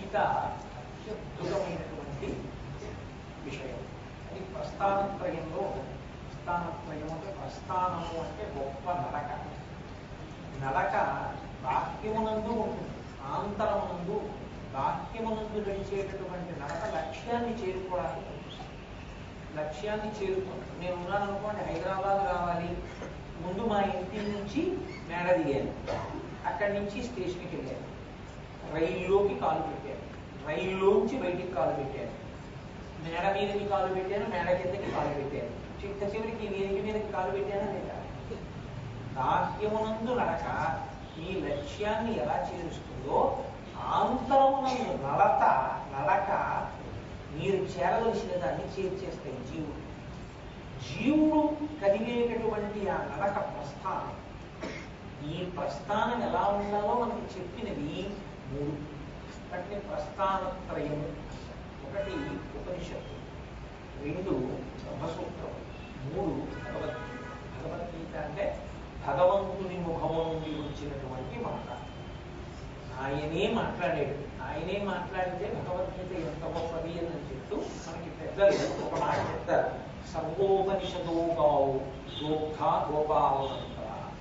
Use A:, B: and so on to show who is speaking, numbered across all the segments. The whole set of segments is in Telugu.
A: గీత అత్యద్భుతమైనటువంటి విషయం అది ప్రస్థానత్రయంలో ప్రస్థానత్రయం అంటే ప్రస్థానము అంటే గొప్ప నడక నడక బాహ్యమునందు ఉంటుంది ఆంతరమునందు బాహ్యమునందు నడిచేటటువంటి నడక లక్ష్యాన్ని చేరుకోవడానికి ఉంటుంది. లక్ష్యాన్ని చేరుకుంటాను నేను ఉన్నాను అనుకోండి హైదరాబాద్ రావాలి ముందు మా ఇంటి నుంచి మేడ దిగాను అక్కడి నుంచి స్టేషన్కి వెళ్ళాను రైల్లోకి కాలు పెట్టాను రైల్లోంచి బయటికి కాలు పెట్టాను మేడ మీదకి కాలు పెట్టాను మేడ కిందకి కాలు పెట్టాను చిట్ట చివరికి వేదిక మీదకి కాలు పెట్టానా లేదా బాహ్యమునందు నడక ఈ లక్ష్యాన్ని ఎలా చేరుస్తుందో ఆంతరమునందు నడత నడక మీరు చేరవలసిన దాన్ని చేర్చేస్తాయి జీవుడు జీవుడు కదిలేటటువంటి ఆ నడక ప్రస్థానం ఈ ప్రస్థానం ఎలా ఉండాలో మనకి చెప్పినవి మూడు వాటిని ప్రస్థానత్రయము ఒకటి ఉపనిషత్తు రెండు బ్రహ్మసూత్రం మూడు భగవద్గీత భగవద్గీత అంటే భగవంతుని ముఖము నుండి వచ్చినటువంటి మాట ఆయనే మాట్లాడాడు ఆయనే మాట్లాడితే భగవద్గీత ఎంత గొప్పది అని చెప్తూ మనకి పెద్దలు ఒక మాట చెప్తారు సర్వోపనిషదో గావు గోప్త గోపాలంత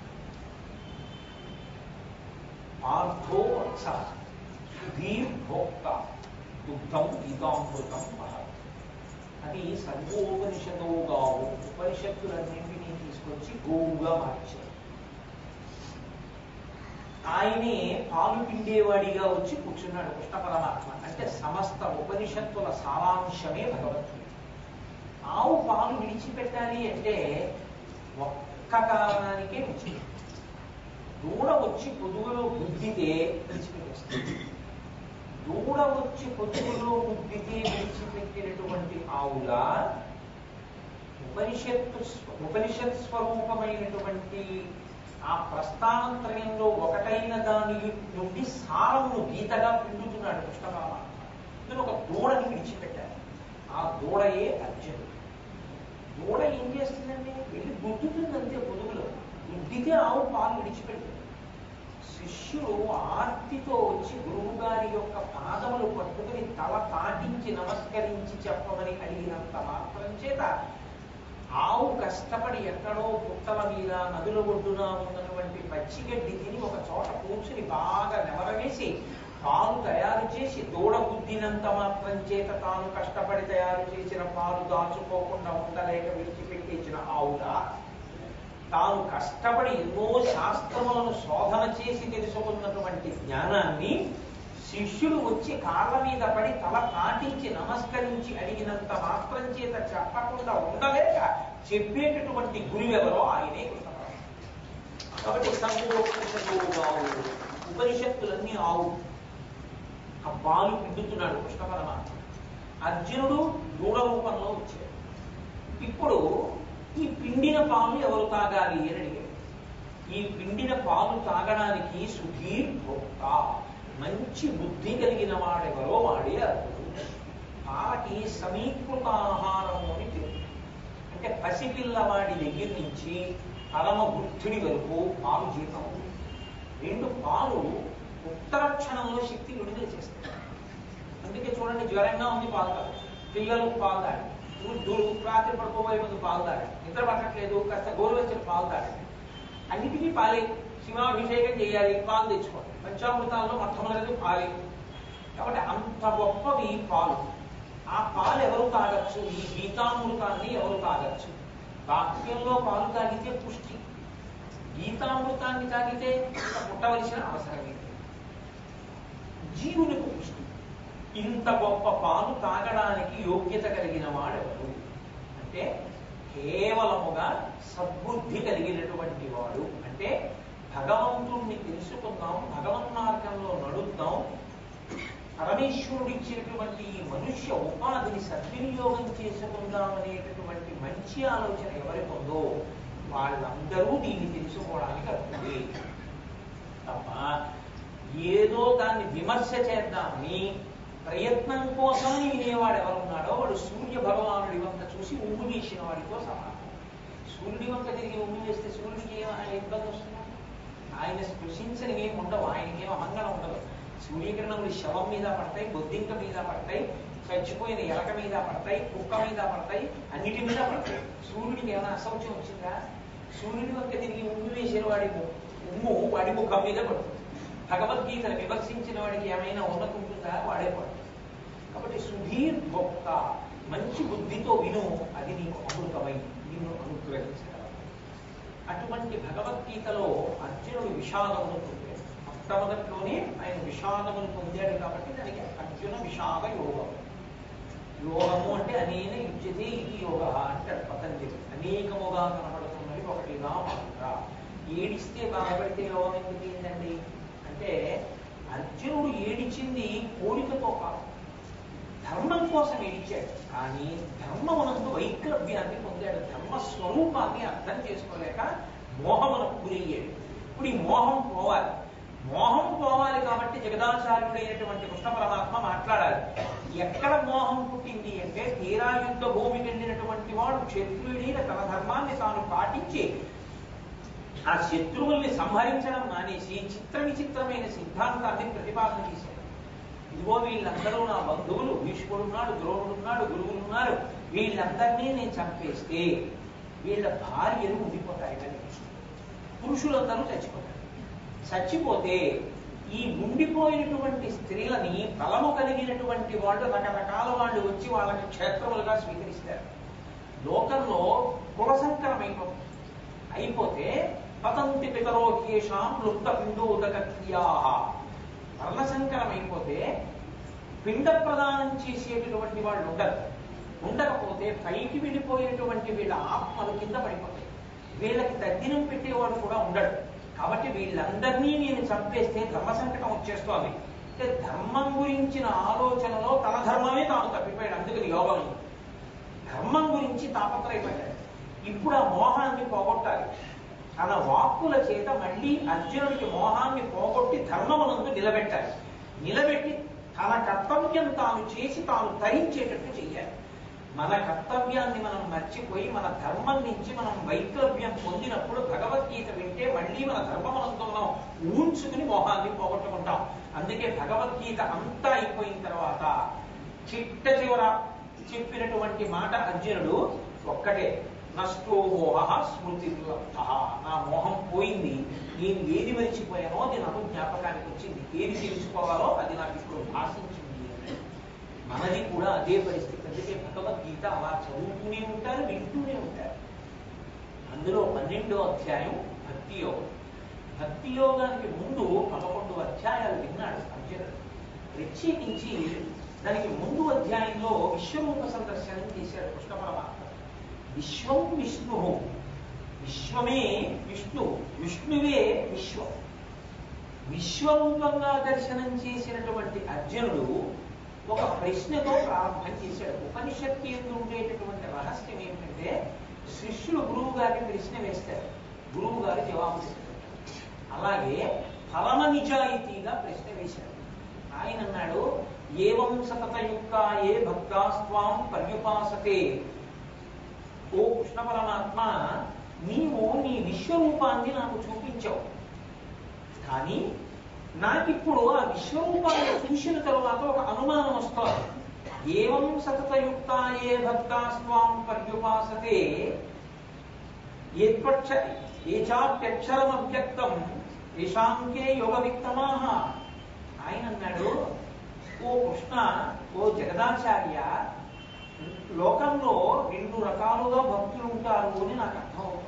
A: పార్థో వత్స సుధీర్ భోక్త దుగ్ధం గీతామృతం మహత్ అది సర్వోపనిషదో గావు ఉపనిషత్తులన్నింటినీ తీసుకొచ్చి గోవుగా మార్చారు ఆయనే పాలు పిండేవాడిగా వచ్చి కూర్చున్నాడు కృష్ణ పరమాత్మ అంటే సమస్త ఉపనిషత్తుల సారాంశమే భగవద్గీత ఆవు పాలు విడిచిపెట్టాలి అంటే ఒక్క కారణానికే విడిచిపెట్టాలి దూడ వచ్చి పొదుగులో గుద్దితే విడిచిపెట్టేస్తుంది దూడ వచ్చి పొదుగులో గుద్దితే విడిచిపెట్టినటువంటి ఆవులా ఉపనిషత్తు స్వ- ఉపనిషత్ స్వరూపమైనటువంటి ఆ ప్రస్థానంత్రయంలో ఒకటైన దాని నుండి సారమును గీతగా పిండుతున్నాడు కృష్ణ పరమాత్మ ఇందులో ఒక దూడని విడిచిపెట్టారు ఆ దూడయే అర్జునుడు దూడ ఏం చేస్తుందండి వెళ్ళి గుద్దుతుంది అంతే పొదుగులో గుద్దితే ఆవు పాలు విడిచిపెట్టింది శిష్యుడు ఆర్తితో వచ్చి గురువు గారి యొక్క పాదములు పట్టుకుని తల తాటించి నమస్కరించి చెప్పమని అడిగినంత మాత్రం చేత ఆవు కష్టపడి ఎక్కడో పుట్టల మీద నదుల ఒడ్డున ఉన్నటువంటి పచ్చిగడ్డి తిని ఒక చోట కూర్చుని బాగా నెమరవేసి పాలు తయారు చేసి దూడ గుద్దినంత మాత్రం చేత తాను కష్టపడి తయారు చేసిన పాలు దాచుకోకుండా ఉండలేక విడిచిపెట్టేసిన ఆవుగా తాను కష్టపడి ఎన్నో శాస్త్రములను శోధన చేసి తెలుసుకున్నటువంటి జ్ఞానాన్ని శిష్యుడు వచ్చి కాళ్ళ మీద పడి తల కాటించి నమస్కరించి అడిగినంత మాత్రం చేత చెప్పకుండా ఉండలేక చెప్పేటటువంటి గురువెవరో ఆయనే కృష్ణ పరమాత్మ. కాబట్టి సంగోపనిషత్తు ఆవు ఉపనిషత్తులన్నీ ఆవు ఆ పాలు పిండుతున్నాడు కృష్ణ పరమాత్మ అర్జునుడు దూడ రూపంలో వచ్చాడు ఇప్పుడు ఈ పిండిన పాలు ఎవరు తాగాలి అని అడిగాడు ఈ పిండిన పాలు తాగడానికి సుధీర్ భోక్త మంచి బుద్ధి కలిగిన వాడెవరో వాడే అర్హుడు పాలకి సమీకృత ఆహారము అని పేరు అంటే పసిపిల్లవాడి దగ్గర నుంచి పరమ బుద్ధుడి వరకు పాలు జీతం రెండు పాలు ఉత్తర క్షణంలో శక్తి విడుదల చేస్తాయి అందుకే చూడండి జ్వరంగా ఉంది పాలు తాగాలి పిల్లలు పాలు తాగాలి దూరు దూరు రాత్రి పడుకోబోయే ముందు పాలు తాగాలి నిద్ర పట్టట్లేదు కాస్త గోరువెచ్చని పాలు తాగాలి అన్నిటికీ పాలే శివాభిషేకం చేయాలి పాలు తెచ్చుకోవాలి పంచామృతాల్లో మొట్టమొదటిది పాలే కాబట్టి అంత గొప్పవి పాలు ఆ పాలు ఎవరు తాగచ్చు ఈ గీతామృతాన్ని ఎవరు తాగచ్చు వాక్యంలో పాలు తాగితే పుష్టి గీతామృతాన్ని తాగితే ఇంకా పుట్టవలసిన అవసరం లేదు జీవునికి పుష్టి ఇంత గొప్ప పాలు తాగడానికి యోగ్యత కలిగిన వాడెవరు అంటే కేవలముగా సద్బుద్ధి కలిగినటువంటి వాడు అంటే భగవంతుణ్ణి తెలుసుకుందాం భగవన్ మార్గంలో నడుద్దాం పరమేశ్వరుడు ఇచ్చినటువంటి ఈ మనుష్య ఉపాధిని సద్వినియోగం చేసుకుందాం అనేటటువంటి మంచి ఆలోచన ఎవరికి ఉందో వాళ్ళందరూ దీన్ని తెలుసుకోవడానికి అర్థమే తప్ప ఏదో దాన్ని విమర్శ చేద్దామని ప్రయత్నం కోసమని వినేవాడు ఎవరున్నాడో వాడు సూర్య భగవానుడి వంక చూసి ఉమ్ము వేసిన వాడితో సమానం సూర్యుడి వంక తిరిగి ఉమ్ము వేస్తే సూర్యుడికి ఏమైనా ఇబ్బంది వస్తుందా ఆయన స్పృశించని ఏమి ఉండవు ఆయనకి ఏమో మంగళం ఉండదు సూర్యకిరణములు శవం మీద పడతాయి బొద్దింక మీద పడతాయి చచ్చిపోయిన ఎలక మీద పడతాయి కుక్క మీద పడతాయి అన్నిటి మీద పడతాయి సూర్యుడికి ఏమైనా అసౌచ్యం వచ్చిందా సూర్యుడి వంక తిరిగి ఉమ్ము వేసిన వాడి ము- ఉమ్ము వాడి ముఖం మీద పడుతుంది భగవద్గీతను విమర్శించిన వాడికి ఏమైనా ఉన్నతి ఉంటుందా వాడే పడుతుంది కాబట్టి సుధీర్ గొప్ప మంచి బుద్ధితో విను అది నీకు అమృతమై నిన్ను అనుగ్రహించగలదు అటువంటి భగవద్గీతలో అర్జునుడు విషాదమును పొందాడు మొట్టమొదట్లోనే ఆయన విషాదమును పొందాడు కాబట్టి దానికి అర్జున విషాద యోగం యోగము అంటే అనేన యుజ్యతే ఇది యోగ అంటాడు పతంజలి అనేకముగా కనబడుతున్నది ఒకటిగా మాత్ర ఏడిస్తే బాధపడితే యోగం ఎందుకు ఏంటండి అంటే అర్జునుడు ఏడిచింది కోరికతో కాదు ధర్మం కోసం ఏడిచాడు కానీ ధర్మమునందు వైక్లభ్యాన్ని పొందాడు ధర్మ స్వరూపాన్ని అర్థం చేసుకోలేక మోహమునకు గురయ్యాడు ఇప్పుడు ఈ మోహం పోవాలి మోహం పోవాలి కాబట్టి జగదాచార్యుడైనటువంటి కృష్ణ పరమాత్మ మాట్లాడాలి ఎక్కడ మోహం పుట్టింది అంటే తీరా యుద్ధ భూమికి వెళ్ళినటువంటి వాడు క్షత్రియుడైన తన ధర్మాన్ని తాను పాటించి ఆ శత్రువుల్ని సంహరించడం మానేసి చిత్ర విచిత్రమైన సిద్ధాంతాన్ని ప్రతిపాదన చేశాడు ఇదిగో వీళ్ళందరూ నా బంధువులు భీష్ముడున్నాడు ద్రోణుడున్నాడు గురువులున్నారు వీళ్ళందరినీ నేను చంపేస్తే వీళ్ళ భార్యలు ఉండిపోతాయి అని పురుషులందరూ చచ్చిపోతారు చచ్చిపోతే ఈ ఉండిపోయినటువంటి స్త్రీలని బలము కలిగినటువంటి వాళ్ళు రకరకాల వాళ్ళు వచ్చి వాళ్ళకి క్షేత్రములుగా స్వీకరిస్తారు లోకంలో కులసంకరమైపోతుంది అయిపోతే పతంతి పితరో కేషాం లుప్త పిండోదక క్రియా వర్ణసంకరం అయిపోతే పిండ ప్రదానం చేసేటటువంటి వాళ్ళు ఉండరు ఉండకపోతే పైకి వెళ్ళిపోయినటువంటి వీళ్ళ ఆత్మలు కింద పడిపోతాయి వీళ్ళకి తద్దినం పెట్టేవాడు కూడా ఉండడు కాబట్టి వీళ్ళందరినీ నేను చంపేస్తే ధర్మ సంకటం వచ్చేస్తోంది అంటే ధర్మం గురించిన ఆలోచనలో తన ధర్మమే తాను తప్పిపోయాడు అందుకని యోగం ఉంది. ధర్మం గురించి తాపత్రయపడ్డాడు ఇప్పుడు ఆ మోహాన్ని పోగొట్టాలి తన వాక్కుల చేత మళ్ళీ అర్జునుడికి మోహాన్ని పోగొట్టి ధర్మమునందు నిలబెట్టాలి నిలబెట్టి తన కర్తవ్యం తాను చేసి తాను తరించేటట్టు చెయ్యాలి మన కర్తవ్యాన్ని మనం మర్చిపోయి మన ధర్మం నుంచి మనం వైక్లభ్యం పొందినప్పుడు భగవద్గీత వింటే మళ్ళీ మన ధర్మమునందు మనం ఊంచుకుని మోహాన్ని పోగొట్టుకుంటాం అందుకే భగవద్గీత అంతా అయిపోయిన తర్వాత చిట్ట చివర చెప్పినటువంటి మాట అర్జునుడు ఒక్కటే నష్టో మోహ స్మృతి నా మోహం పోయింది నేను ఏది మరిచిపోయానో అది నాకు జ్ఞాపకానికి వచ్చింది ఏది తెలుసుకోవాలో అది నాకు ఇప్పుడు భాషించింది అన్నాడు. మనది కూడా అదే పరిస్థితి అందుకే భగవద్గీత అలా చదువుతూనే ఉంటారు వింటూనే ఉంటారు అందులో పన్నెండో అధ్యాయం భక్తి యోగం భక్తి యోగానికి ముందు పదకొండు అధ్యాయాలు విన్నాడు అర్జునుడు ప్రత్యేకించి దానికి ముందు అధ్యాయంలో విశ్వరూప సందర్శనం చేశాడు కృష్ణ పరమాత్మ విశ్వం విష్ణు విశ్వమే విష్ణు విష్ణువే విశ్వం విశ్వరూపంగా దర్శనం చేసినటువంటి అర్జునుడు ఒక ప్రశ్నతో ప్రారంభం చేశాడు ఉపనిషత్తు ఎందు ఉండేటటువంటి రహస్యం ఏమిటంటే శిష్యులు గురువు గారికి ప్రశ్న వేస్తారు గురువు గారు జవాబు చెప్తారు అలాగే పరమ నిజాయితీగా ప్రశ్న వేశాడు ఆయన అన్నాడు ఏవం సతతయుక్త ఏ భక్తాస్వాం పర్యుపాసతే ఓ కృష్ణ పరమాత్మ నీవు నీ విశ్వరూపాన్ని నాకు చూపించావు కానీ నాకిప్పుడు ఆ విశ్వరూపాన్ని చూసిన తరువాత ఒక అనుమానం వస్తుంది ఏవం సతతయుక్త ఏ భక్తాస్వాం పర్యుపాసతే ఏత్పక్ష ఏచాప్యక్షరం అవ్యక్తం ఏషాంకే యోగ విక్తమాహ ఆయన అన్నాడు ఓ కృష్ణ ఓ జగదాచార్య లోకంలో రెండు రకాలుగా భక్తులు ఉంటారు అని నాకు అర్థమవుతుంది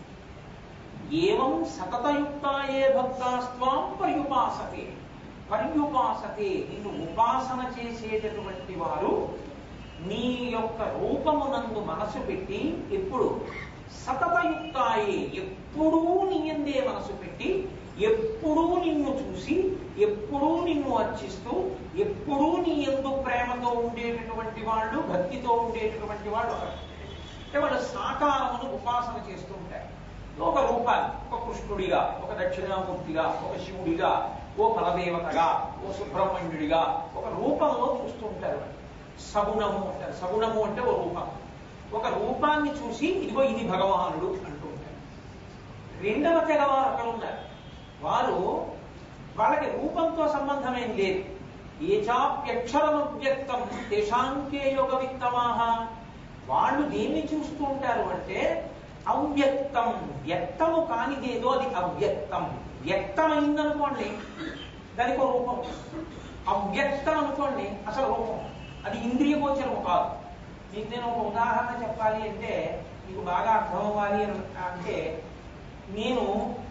A: ఏవం సతతయుక్తాయే భక్తాస్త్వాం పర్యుపాసతే పర్యుపాసతే నిన్ను ఉపాసన చేసేటటువంటి వారు నీ యొక్క రూపమునందు మనసు పెట్టి ఎప్పుడు సతతయుక్తాయే ఎప్పుడూ నీ ఎందే మనసు పెట్టి ఎప్పుడూ నిన్ను చూసి ఎప్పుడూ నిన్ను అర్చిస్తూ ఎప్పుడూ నీ ఎందు ప్రేమతో ఉండేటటువంటి వాళ్ళు భక్తితో ఉండేటటువంటి వాళ్ళు ఒకరు. అంటే వాళ్ళు సాకారమును ఉపాసన చేస్తూ ఉంటారు ఒక రూపాన్ని ఒక కృష్ణుడిగా ఒక దక్షిణామూర్తిగా ఒక శివుడిగా ఓ ఫలదేవతగా ఓ సుబ్రహ్మణ్యుడిగా ఒక రూపంలో చూస్తూ ఉంటారు సగుణము అంటారు సగుణము అంటే ఓ రూపం ఒక రూపాన్ని చూసి ఇదిగో ఇది భగవానుడు అంటూ ఉంటారు రెండవ తెగవారు ఒకరు ఉన్నారు వారు వాళ్ళకి రూపంతో సంబంధం ఏం లేదు ఏ చాప్యక్షరము వ్యక్తం తేషాంకే యోగ విత్తమాహ వాళ్ళు దేన్ని చూస్తూ ఉంటారు అంటే అవ్యక్తం వ్యక్తము కానిదేదో అది అవ్యక్తం వ్యక్తమైందనుకోండి దానికి ఒక రూపం అవ్యక్తం అనుకోండి అసలు రూపం అది ఇంద్రియ గోచరము కాదు మీకు నేను ఒక ఉదాహరణ చెప్పాలి అంటే మీకు బాగా అర్థం అవ్వాలి అని అంటే నేను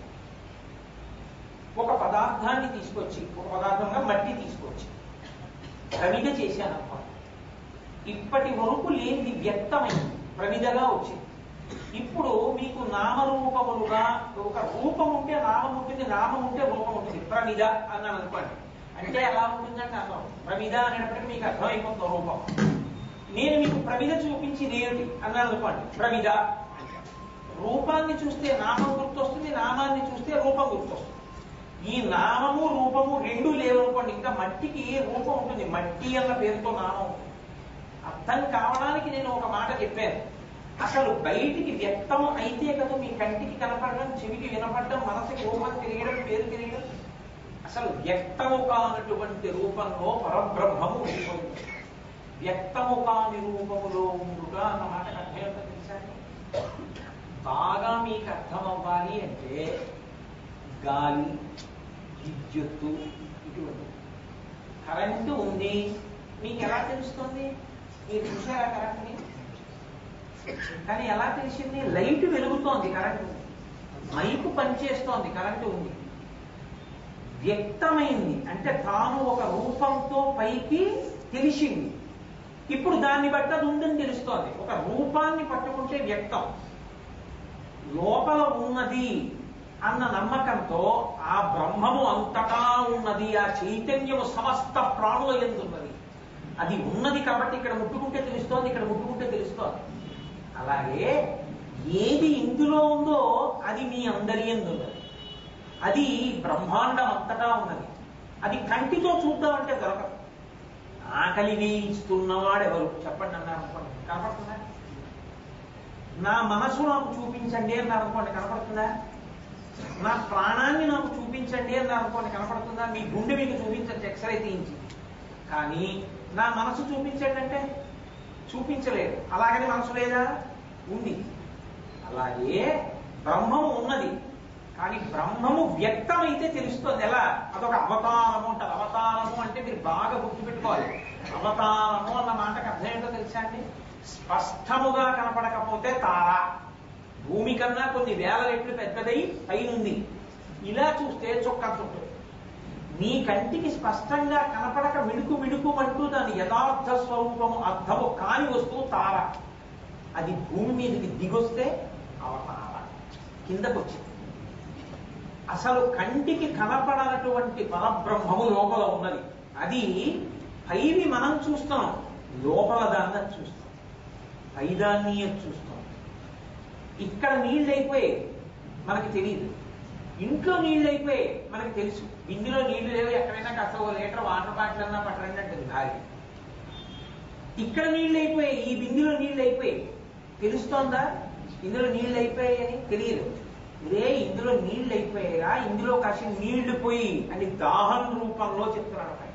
A: ఒక పదార్థాన్ని తీసుకొచ్చి ఒక పదార్థంగా మట్టి తీసుకొచ్చి ప్రమిద చేశాను అన్నమాట ఇప్పటి వరకు లేనిది వ్యక్తమైంది ప్రమిదగా వచ్చింది ఇప్పుడు మీకు నామరూపములుగా ఒక రూపం ఉంటే నామం ఉంటుంది నామం ఉంటే రూపం ఉంటుంది ప్రమిద అన్నాను అనుకోండి అంటే ఎలా ఉంటుందంటే అర్థం ప్రమిద అనేటప్పటికీ మీకు అర్థమైపోతుంది రూపం నేను మీకు ప్రమిద చూపించింది ఏమిటి అన్నాను అనుకోండి ప్రమిద రూపాన్ని చూస్తే నామం గుర్తొస్తుంది నామాన్ని చూస్తే రూపం గుర్తొస్తుంది ఈ నామము రూపము రెండు లేవు అనుకోండి ఇంకా మట్టికి రూపం ఉంటుంది మట్టి అన్న పేరుతో నామం ఉంటుంది అర్థం కావడానికి నేను ఒక మాట చెప్పాను అసలు బయటికి వ్యక్తం అయితే కదా మీ కంటికి కనపడడం చెవికి వినపడడం మనసుకి రూపం తెలియడం పేరు తెలియడం అసలు వ్యక్తము కానటువంటి రూపంలో పరబ్రహ్మము ఉండిపోయింది వ్యక్తము కాని రూపములో ఉండుగా అన్న మాటకు అర్థం ఏంటో తెలుసా అండి? బాగా మీకు అర్థం అవ్వాలి అంటే గాలి విద్యుత్తు ఇటువంటి కరెంటు ఉంది మీకు ఎలా తెలుస్తుంది మీరు చూసారా కరెంట్ని కానీ ఎలా తెలిసింది లైట్ వెలుగుతోంది కరెంటు మైకు పనిచేస్తోంది కరెంటు ఉంది వ్యక్తమైంది అంటే తాను ఒక రూపంతో పైకి తెలిసింది ఇప్పుడు దాన్ని బట్టి అది ఉందని తెలుస్తోంది ఒక రూపాన్ని పట్టుకుంటే వ్యక్తం లోపల ఉన్నది అన్న నమ్మకంతో ఆ బ్రహ్మము అంతటా ఉన్నది ఆ చైతన్యము సమస్త ప్రాణుల ఎందున్నది అది ఉన్నది కాబట్టి ఇక్కడ ముట్టుకుంటే తెలుస్తోంది ఇక్కడ ముట్టుకుంటే తెలుస్తోంది అలాగే ఏది ఇందులో ఉందో అది మీ అందరి ఎందున్నది అది బ్రహ్మాండం అంతటా ఉన్నది అది కంటితో చూద్దామంటే దొరకదు ఆకలి వేయిస్తున్నవాడు ఎవరు చెప్పండి అన్నారు అనుకోండి కనపడుతుందా నా మనసు నాకు చూపించండి అన్నారు అనుకోండి కనపడుతుందా నా ప్రాణాన్ని నాకు చూపించండి అన్నారు అనుకోండి కనపడుతుందా మీ గుండె మీకు చూపించచ్చు ఎక్స్రే తీయించి కానీ నా మనసు చూపించండి అంటే చూపించలేదు అలాగని మనసు లేదా ఉంది అలాగే బ్రహ్మము ఉన్నది కానీ బ్రహ్మము వ్యక్తమైతే తెలుస్తుంది ఎలా అదొక అవతారము అంటారు అవతారము అంటే మీరు బాగా గుర్తుపెట్టుకోవాలి అవతారము అన్న మాటకు అర్థం ఏంటో తెలుసా అండి స్పష్టముగా కనపడకపోతే తార భూమి కన్నా కొన్ని వేల రెట్లు పెద్దదై పైనుంది ఇలా చూస్తే చొక్కంత ఉంటుంది మీ కంటికి స్పష్టంగా కనపడక మిడుకు మిడుకు అంటూ దాని యథార్థ స్వరూపము అర్థము కాని వస్తువు తార అది భూమి మీదకి దిగొస్తే అవతార కిందకు వచ్చింది అసలు కంటికి కనపడనటువంటి పరబ్రహ్మము లోపల ఉన్నది అది పైవి మనం చూస్తాం లోపల దాన్ని అది చూస్తాం పైదాన్ని అది చూస్తాం ఇక్కడ నీళ్ళు అయిపోయి మనకి తెలియదు ఇంట్లో నీళ్ళు అయిపోయి మనకి తెలుసు బిందులో నీళ్లు లేవు ఎక్కడైనా కాస్త ఓ లీటర్ వాటర్ బాటిల్ అన్నా పట్టరండి అంటుంది భార్య ఇక్కడ నీళ్ళు అయిపోయి ఈ బిందులో నీళ్ళు అయిపోయి తెలుస్తోందా ఇందులో నీళ్ళు అయిపోయాయి అని తెలియదు రే ఇందులో నీళ్ళు అయిపోయారా ఇందులో కాసి నీళ్లు పోయి అని దాహం రూపంలో చెప్తున్నాడు ఆయన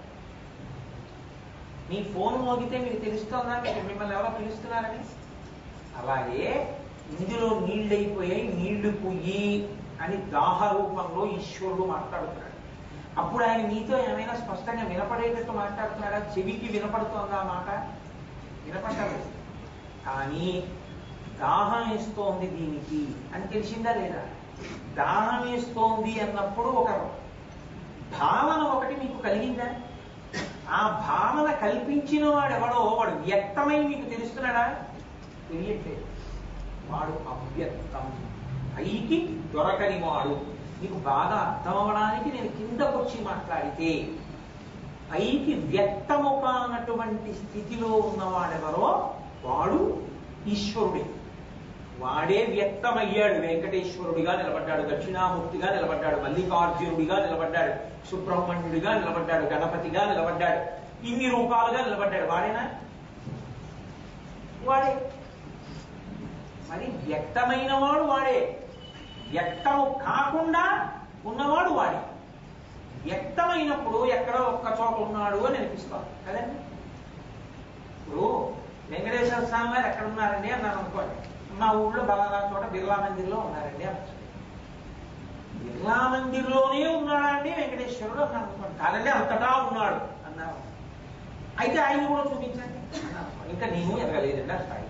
A: మీ ఫోన్ మోగితే మీకు తెలుస్తోందా మీకు మిమ్మల్ని ఎవరో పిలుస్తున్నారని అలాగే ఇందులో నీళ్ళు అయిపోయాయి నీళ్లు పోయి అని దాహ రూపంలో ఈశ్వరుడు మాట్లాడుతున్నాడు అప్పుడు ఆయన మీతో ఏమైనా స్పష్టంగా వినపడేటట్టు మాట్లాడుతున్నాడా చెవికి వినపడుతోందా ఆ మాట వినపడలేదు కానీ దాహం వేస్తోంది దీనికి అని తెలిసిందా లేదా దాహం వేస్తోంది అన్నప్పుడు ఒక భావన ఒకటి మీకు కలిగిందా ఆ భావన కల్పించిన వాడు ఎవడో వాడు వ్యక్తమై మీకు తెలుస్తున్నాడా తెలియట్లేదు వాడు అవ్యక్తం పైకి దొరకని వాడు నీకు బాగా అర్థం అవ్వడానికి నేను కిందకొచ్చి మాట్లాడితే పైకి వ్యక్తము కానటువంటి స్థితిలో ఉన్నవాడెవరో వాడు ఈశ్వరుడే వాడే వ్యక్తమయ్యాడు వెంకటేశ్వరుడిగా నిలబడ్డాడు దక్షిణామూర్తిగా నిలబడ్డాడు మల్లికార్జునుడిగా నిలబడ్డాడు సుబ్రహ్మణ్యుడిగా నిలబడ్డాడు గణపతిగా నిలబడ్డాడు ఇన్ని రూపాలుగా నిలబడ్డాడు వాడేనా వాడే మరి వ్యక్తమైన వాడు వాడే వ్యక్తము కాకుండా ఉన్నవాడు వాడే వ్యక్తమైనప్పుడు ఎక్కడో ఒక్క చోట ఉన్నాడు అని అనిపిస్తాం కదండి ఇప్పుడు వెంకటేశ్వర స్వామి వారు ఎక్కడ ఉన్నారండి అన్నాను అనుకోండి మా ఊళ్ళో బలానా చోట బిర్లా మందిర్లో ఉన్నారండి అన్నారు బిర్లా మందిర్లోనే ఉన్నాడా అండి వెంకటేశ్వరుడు అన్నాను అనుకోండి కాదండి అంతటా ఉన్నాడు అన్నారు అయితే ఆయన కూడా చూపించండి అన్నారు. ఇంకా నేను ఎదగలేదండి ఆ స్థాయి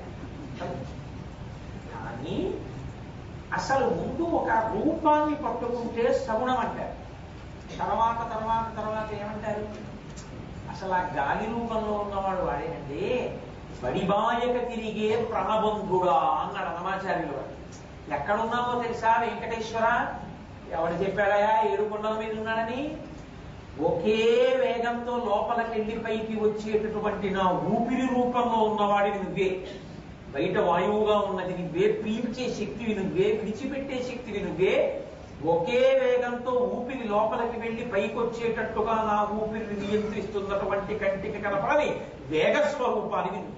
A: కానీ అసలు ముందు ఒక రూపాన్ని పట్టుకుంటే సగుణం అంటారు తర్వాత తర్వాత తర్వాత ఏమంటారు అసలు ఆ గాలి రూపంలో ఉన్నవాడు వాడేనండి బడిబాయక తిరిగే ప్రణబంధుడా అన్నాడు అన్నమాచార్యులు వాడు ఎక్కడున్నామో తెలుసా వెంకటేశ్వర ఎవడు చెప్పాడయా ఏడు కొండల మీద ఉన్నాడని ఒకే వేగంతో లోపలికి వెళ్ళి పైకి వచ్చేటటువంటి నా ఊపిరి రూపంలో ఉన్నవాడిని నువ్వే బయట వాయువుగా ఉన్నది నువ్వే పీల్చే శక్తివి నువ్వే విడిచిపెట్టే శక్తివి నువ్వే ఒకే వేగంతో ఊపిరి లోపలికి వెళ్ళి పైకి వచ్చేటట్టుగా నా ఊపిరిని నియంత్రిస్తున్నటువంటి కంటికి కనపడని వేగ స్వరూపానికి నువ్వే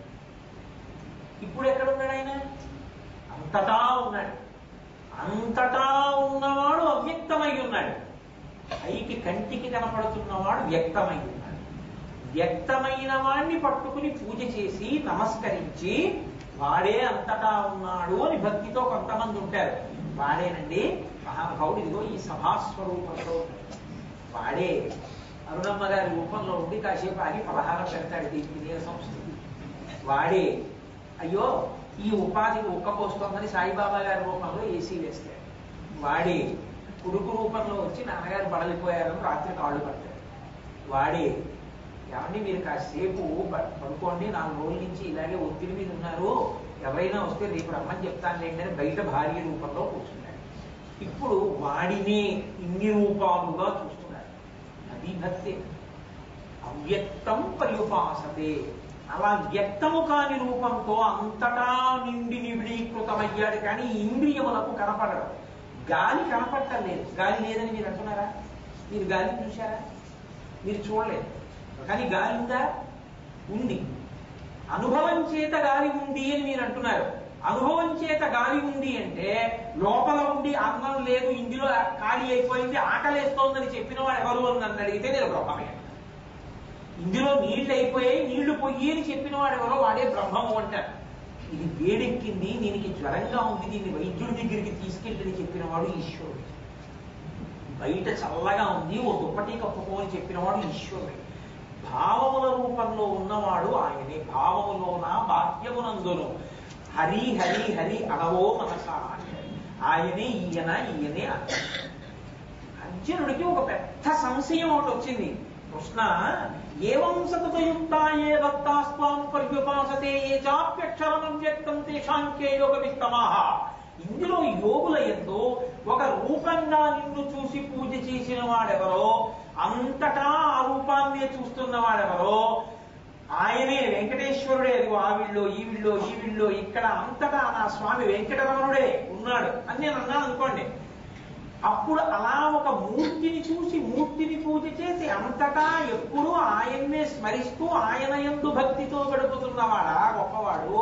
A: ఇప్పుడు ఎక్కడున్నాడు ఆయన అంతటా ఉన్నాడు అంతటా ఉన్నవాడు అవ్యక్తమై ఉన్నాడు పైకి కంటికి కనపడుతున్నవాడు వ్యక్తమై ఉన్నాడు వ్యక్తమైన వాణ్ణి పట్టుకుని పూజ చేసి నమస్కరించి వాడే అంతటా ఉన్నాడు అని భక్తితో కొంతమంది ఉంటారు వాడేనండి మహానుభావుడు ఇదిగో ఈ సభాస్వరూపంలో ఉన్నాడు. వాడే అరుణమ్మ గారి రూపంలో ఉండి కాసేపు ఆగి పలహారం పెడతాడు దీనికి ఇదే సంస్కృతి వాడే అయ్యో ఈ ఉపాధికి ఉక్కపోస్తోందని సాయిబాబా గారి రూపంలో ఏసీ వేస్తాడు వాడే కొడుకు రూపంలో వచ్చి నాన్నగారు బడలిపోయారని రాత్రి కాళ్ళు పడతాడు వాడే ఏమండి మీరు కాసేపు ప- పడుకోండి నాలుగు రోజుల నుంచి ఇలాగే ఒత్తిడి మీద ఉన్నారు ఎవరైనా వస్తే రేపు రమ్మని చెప్తాను లేండి అని బయట భార్య రూపంలో కూర్చున్నాడు ఇప్పుడు వాడిని ఇన్ని రూపాలుగా చూస్తున్నాడు అది భక్తి అవ్యక్తం పర్యుపాసతే అలా వ్యక్తము కాని రూపంతో అంతటా నిండి నివిడీకృతమయ్యాడు కానీ ఇంద్రియములకు కనపడడు గాలి కనపడటం లేదు గాలి లేదని మీరు అంటున్నారా మీరు గాలిని చూశారా మీరు చూడలేదు కానీ గాలి ఉందా ఉంది అనుభవం చేత గాలి ఉంది అని మీరు అంటున్నారు అనుభవం చేత గాలి ఉంది అంటే లోపల ఉండి అన్నం లేదు ఇందులో ఖాళీ అయిపోయింది ఆకలేస్తోందని చెప్పిన వాడు ఎవరు అని నన్ను అడిగితే నేను బ్రహ్మమే ఇందులో నీళ్లు అయిపోయాయి నీళ్లు పొయ్యి అని చెప్పిన వాడు ఎవరో వాడే బ్రహ్మము అంటారు ఇది వేడెక్కింది దీనికి జ్వరంగా ఉంది దీన్ని వైద్యుడి దగ్గరికి తీసుకెళ్ళని చెప్పిన వాడు ఈశ్వరుడు బయట చల్లగా ఉంది ఓ దుప్పటి కప్పుకోని చెప్పిన వాడు ఈశ్వరుడు భావముల రూపంలో ఉన్నవాడు ఆయనే భావములోన బాహ్యమునందును హరి హరి హరి అనవో మనస అంటాడు. ఆయనే ఈయన ఈయనే అంటాడు. అర్జునుడికి ఒక పెద్ద సంశయం ఒకటి వచ్చింది కృష్ణ ఏవం సతతయుక్తాయే దత్తాస్వాం పర్యుపాసతే ఏ చాప్యక్షరం వ్యక్తం తేషాంకే యోగ విత్తమాహ ఇందులో యోగుల ఎందు ఒక రూపంగా నిన్ను చూసి పూజ చేసిన వాడెవరో అంతటా ఆ రూపాన్నే చూస్తున్న వాడెవరో ఆయనే వెంకటేశ్వరుడే అది ఆవిళ్ళో ఈవిళ్ళో ఈవిళ్ళో ఇక్కడ అంతటా నా స్వామి వెంకటరమణుడే ఉన్నాడు అని నేను అన్నాను అనుకోండి అప్పుడు అలా ఒక మూర్తిని చూసి మూర్తిని పూజ చేసి అంతటా ఎప్పుడూ ఆయన్నే స్మరిస్తూ ఆయన ఎందు భక్తితో గడుపుతున్నవాడా గొప్పవాడు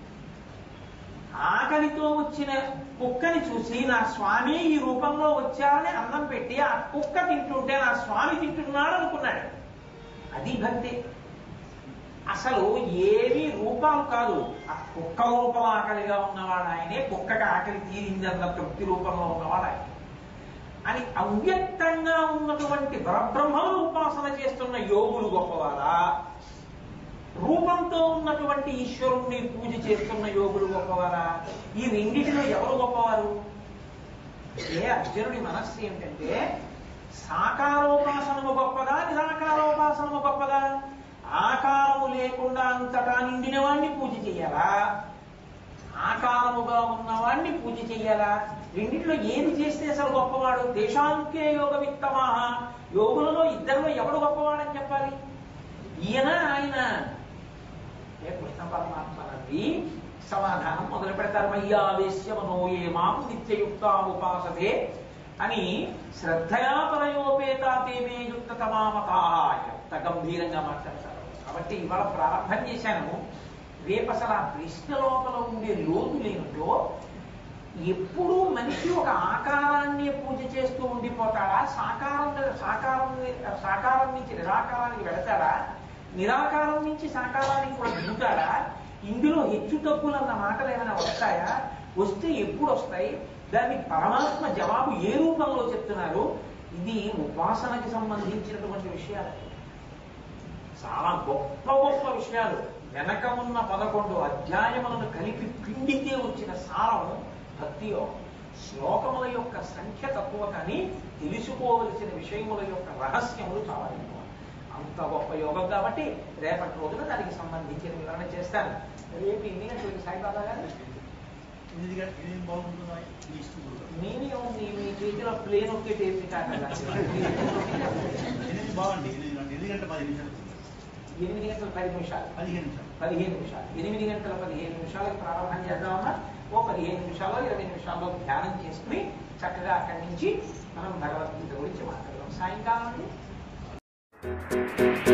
A: ఆకలితో వచ్చిన కుక్కని చూసి నా స్వామి ఈ రూపంలో వచ్చారని అన్నం పెట్టి ఆ కుక్క తింటుంటే నా స్వామి తింటున్నాడు అనుకున్నాడు అది భక్తి అసలు ఏవి రూపాలు కాదు ఆ కుక్క రూపం ఆకలిగా ఉన్నవాడు ఆయనే కుక్కకి ఆకలి తీరింది అన్న తృప్తి రూపంలో ఉన్నవాడు ఆయన అని అవ్యక్తంగా ఉన్నటువంటి పరబ్రహ్మను ఉపాసన చేస్తున్న యోగులు గొప్పవారా రూపంతో ఉన్నటువంటి ఈశ్వరుణ్ణి పూజ చేస్తున్న యోగులు గొప్పవారా ఈ రెండిటిలో ఎవరు గొప్పవారు ఏ అర్జునుడి మనస్సు ఏమిటంటే సాకారోపాసనము గొప్పదా నిరాకారోపాసనము గొప్పదా ఆకారము లేకుండా అంతటా నిండిన వాణ్ణి పూజ చెయ్యాలా ఆకారముగా ఉన్నవాణ్ణి పూజ చెయ్యాలా రెండిట్లో ఏది చేస్తే అసలు గొప్పవాడు దేశాంకే యోగ విత్తమాహ యోగులలో ఇద్దరిలో ఎవడు గొప్పవాడని చెప్పాలి ఈయన ఆయన ఏ కృష్ణ పరమాత్మనది సమాధానం మొదలు పెడతారు మయ్యావేశ్య మనోయే మాం నిత్యయుక్త ఉపాసతే అని శ్రద్ధయా పరయోపేతాతే మే యుక్త తమామతా ఎంత గంభీరంగా మాట్లాడతారు కాబట్టి ఇవాళ ప్రారంభం చేశాను రేపు అసలు ఆ ప్రశ్న లోపల ఉండే లోతు లేనితో ఎప్పుడూ మనిషి ఒక ఆకారాన్ని పూజ చేస్తూ ఉండిపోతాడా సాకారం సాకారం సాకారం నుంచి నిరాకారానికి వెళతాడా నిరాకారం నుంచి సాకారానికి కూడా దిగుతాడా ఇందులో హెచ్చు తగ్గులు అన్న మాటలు ఏమైనా వస్తాయా వస్తే ఎప్పుడు వస్తాయి దాన్ని పరమాత్మ జవాబు ఏ రూపంలో చెప్తున్నారు ఇది ఉపాసనకి సంబంధించినటువంటి విషయాలు చాలా గొప్ప గొప్ప విషయాలు వెనక ఉన్న పదకొండు అధ్యాయములను కలిపి పిండితే వచ్చిన సారం భక్తి యోగం శ్లోకముల యొక్క సంఖ్య తక్కువ కానీ తెలుసుకోవలసిన విషయముల యొక్క రహస్యములు చాలా ఎక్కువ అంత గొప్ప యోగం కాబట్టి రేపటి రోజున దానికి సంబంధించిన వివరణ చేస్తాను రేపు ఎన్ని గంటలకి సాయిబాబా గారు
B: ఇది గా- ఇది బాగుంటుందా ఈ ఇష్టం
A: నేనే ఉంది మీ చేతిలో ప్లేన్ ఒకే టేస్ట్ కాదు
B: ఎనిమిది బాగుంది ఎనిమిది గంటలు ఎనిమిది గంటల పది నిమిషాలు
A: ఎనిమిది గంటల పది నిమిషాలు
B: పదిహేను నిమిషాలు
A: పదిహేను నిమిషాలు ఎనిమిది గంటల పదిహేను నిమిషాలకు ప్రారంభం చేద్దామన్నా ఓ పదిహేను నిమిషాల్లో ఇరవై నిమిషాల్లో ధ్యానం చేసుకుని చక్కగా అక్కడి నుంచి మనం భగవద్గీత గురించి మాట్లాడదాం సాయంకాలం అండి